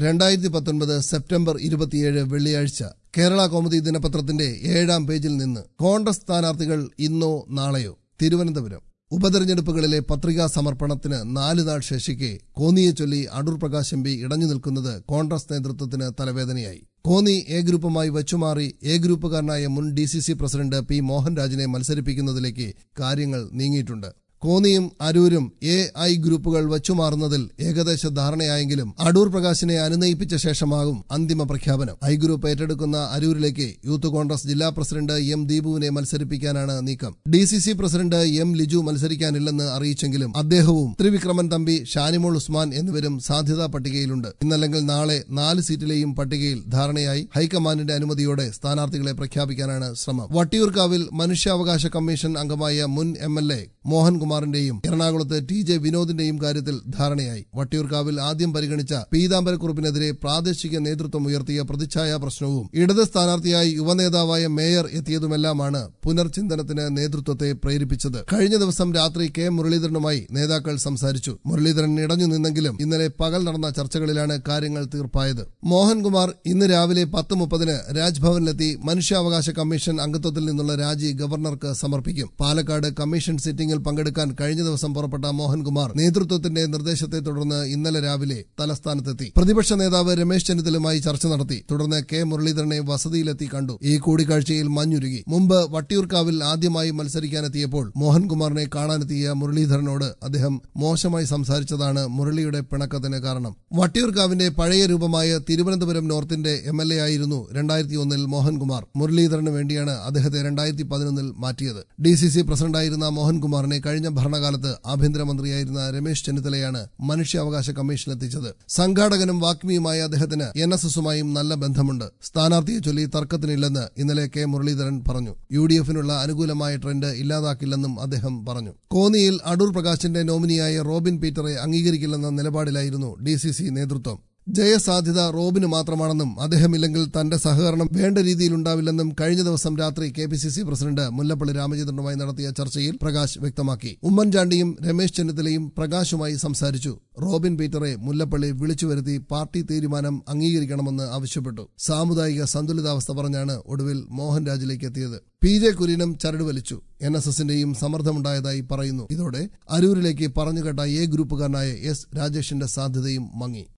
രണ്ടായിരത്തി പത്തൊൻപത് സെപ്റ്റംബർ ഇരുപത്തിയേഴ് വെള്ളിയാഴ്ച കേരള കൗമുദി ദിനപത്രത്തിന്റെ ഏഴാം പേജിൽ നിന്ന് കോൺഗ്രസ് സ്ഥാനാർത്ഥികൾ ഇന്നോ നാളെയോ തിരുവനന്തപുരം ഉപതെരഞ്ഞെടുപ്പുകളിലെ പത്രികാ സമർപ്പണത്തിന് നാല് നാൾ ശേഷിക്കെ കോന്നിയെ ചൊല്ലി അടൂർ പ്രകാശ് എം പി ഇടഞ്ഞു നിൽക്കുന്നത് കോൺഗ്രസ് നേതൃത്വത്തിന് തലവേദനയായി കോന്നി എ ഗ്രൂപ്പുമായി വച്ചുമാറി എ ഗ്രൂപ്പുകാരനായ മുൻ D C C president P മോഹൻരാജിനെ മത്സരിപ്പിക്കുന്നതിലേക്ക് കാര്യങ്ങൾ നീങ്ങിയിട്ടുണ്ട് കോന്നിയും അരൂരും എ ഐ ഗ്രൂപ്പുകൾ വച്ചുമാറുന്നതിൽ ഏകദേശ ധാരണയായെങ്കിലും അടൂർ പ്രകാശിനെ അനുനയിപ്പിച്ച ശേഷമാകും അന്തിമ പ്രഖ്യാപനം ഐ ഗ്രൂപ്പ് ഏറ്റെടുക്കുന്ന അരൂരിലേക്ക് യൂത്ത് കോൺഗ്രസ് ജില്ലാ പ്രസിഡന്റ് എം ദീപുവിനെ മത്സരിപ്പിക്കാനാണ് നീക്കം D C C president M Liju മത്സരിക്കാനില്ലെന്ന് അറിയിച്ചെങ്കിലും അദ്ദേഹവും ത്രിവിക്രമൻ തമ്പി ഷാനിമോൾ ഉസ്മാൻ എന്നിവരും സാധ്യതാ പട്ടികയിലുണ്ട് ഇന്നല്ലെങ്കിൽ നാളെ നാല് സീറ്റിലെയും പട്ടികയിൽ ധാരണയായി ഹൈക്കമാൻഡിന്റെ അനുമതിയോടെ സ്ഥാനാർത്ഥികളെ പ്രഖ്യാപിക്കാനാണ് ശ്രമം വട്ടിയൂർക്കാവിൽ മനുഷ്യാവകാശ കമ്മീഷൻ അംഗമായ മുൻ എം എൽ എ മോഹൻകുമാറിന്റെയും എറണാകുളത്ത് ടി ജെ വിനോദിന്റെയും കാര്യത്തിൽ ധാരണയായി വട്ടിയൂർക്കാവിൽ ആദ്യം പരിഗണിച്ച പീതാംബരക്കുറുപ്പിനെതിരെ പ്രാദേശിക നേതൃത്വം ഉയർത്തിയ പ്രതിച്ഛായ പ്രശ്നവും ഇടത് സ്ഥാനാർത്ഥിയായി യുവനേതാവായ മേയർ എത്തിയതുമെല്ലാമാണ് പുനർചിന്തനത്തിന് നേതൃത്വത്തെ പ്രേരിപ്പിച്ചത് കഴിഞ്ഞ ദിവസം രാത്രി കെ മുരളീധരനുമായി നേതാക്കൾ സംസാരിച്ചു മുരളീധരൻ ഇടഞ്ഞു നിന്നെങ്കിലും ഇന്നലെ പകൽ നടന്ന ചർച്ചകളിലാണ് കാര്യങ്ങൾ തീർപ്പായത് മോഹൻകുമാർ ഇന്ന് രാവിലെ പത്ത് മുപ്പതിന് രാജ്ഭവനിലെത്തി മനുഷ്യാവകാശ കമ്മീഷൻ അംഗത്വത്തിൽ നിന്നുള്ള രാജി ഗവർണർക്ക് സമർപ്പിക്കും പാലക്കാട് കമ്മീഷൻ സിറ്റിംഗിൽ പങ്കെടുക്കാൻ കഴിഞ്ഞ ദിവസം പുറപ്പെട്ട മോഹൻകുമാർ നേതൃത്വത്തിന്റെ നിർദ്ദേശത്തെ തുടർന്ന് ഇന്നലെ രാവിലെ തലസ്ഥാനത്തെത്തി പ്രതിപക്ഷ നേതാവ് രമേശ് ചെന്നിത്തലുമായി ചർച്ച നടത്തി തുടർന്ന് കെ മുരളീധരനെ വസതിയിലെത്തി കണ്ടു ഈ കൂടിക്കാഴ്ചയിൽ മഞ്ഞുരുകി മുമ്പ് വട്ടിയൂർക്കാവിൽ ആദ്യമായി മത്സരിക്കാനെത്തിയപ്പോൾ മോഹൻകുമാറിനെ കാണാനെത്തിയ മുരളീധരനോട് അദ്ദേഹം മോശമായി സംസാരിച്ചതാണ് മുരളിയുടെ പിണക്കത്തിന് കാരണം വട്ടിയൂർക്കാവിന്റെ പഴയ രൂപമായ തിരുവനന്തപുരം നോർത്തിന്റെ എം എൽ എ ആയിരുന്നു രണ്ടായിരത്തി ഒന്നിൽ മോഹൻകുമാർ മുരളീധരന് വേണ്ടിയാണ് അദ്ദേഹത്തെ രണ്ടായിരത്തി പതിനൊന്നിൽ മാറ്റിയത് ഡി സി സി പ്രസിഡന്റായിരുന്ന മോഹൻകുമാറിനെ കഴിഞ്ഞ ഭരണകാലത്ത് ആഭ്യന്തരമന്ത്രിയായിരുന്ന രമേശ് ചെന്നിത്തലയാണ് മനുഷ്യാവകാശ കമ്മീഷനിലെത്തിച്ചത് സംഘാടകനും വാഗ്മിയുമായ അദ്ദേഹത്തിന് എൻ എസ് എസുമായും നല്ല ബന്ധമുണ്ട് സ്ഥാനാർത്ഥിയെ ചൊല്ലി തർക്കത്തിനില്ലെന്ന് ഇന്നലെ കെ മുരളീധരൻ പറഞ്ഞു യു ഡി എഫിനുള്ള അനുകൂലമായ ട്രെൻഡ് ഇല്ലാതാക്കില്ലെന്നും അദ്ദേഹം പറഞ്ഞു കോന്നിയിൽ അടൂർ പ്രകാശിന്റെ നോമിനിയായ റോബിൻ പീറ്ററെ അംഗീകരിക്കില്ലെന്ന നിലപാടിലായിരുന്നു ഡി സി സി നേതൃത്വം ജയസാധ്യത റോബിന് മാത്രമാണെന്നും അദ്ദേഹമില്ലെങ്കിൽ തന്റെ സഹകരണം വേണ്ട രീതിയിൽ ഉണ്ടാവില്ലെന്നും കഴിഞ്ഞ ദിവസം രാത്രി K P C C president Mullappally രാമചന്ദ്രനുമായി നടത്തിയ ചർച്ചയിൽ പ്രകാശ് വ്യക്തമാക്കി ഉമ്മൻചാണ്ടിയും രമേശ് ചെന്നിത്തലയും പ്രകാശുമായി സംസാരിച്ചു റോബിൻ പീറ്ററെ മുല്ലപ്പള്ളി വിളിച്ചു വരുത്തി പാർട്ടി തീരുമാനം അംഗീകരിക്കണമെന്ന് ആവശ്യപ്പെട്ടു സാമുദായിക സന്തുലിതാവസ്ഥ പറഞ്ഞാണ് ഒടുവിൽ മോഹൻരാജിലേക്ക് എത്തിയത് പി ജെ കുര്യനും ചരട് വലിച്ചു എൻ എസ് എസിന്റെയും സമ്മർദ്ദമുണ്ടായതായി പറയുന്നു ഇതോടെ അരൂരിലേക്ക് പറഞ്ഞുകേട്ട എ ഗ്രൂപ്പുകാരനായ എസ് രാജേഷിന്റെ സാധ്യതയും മങ്ങി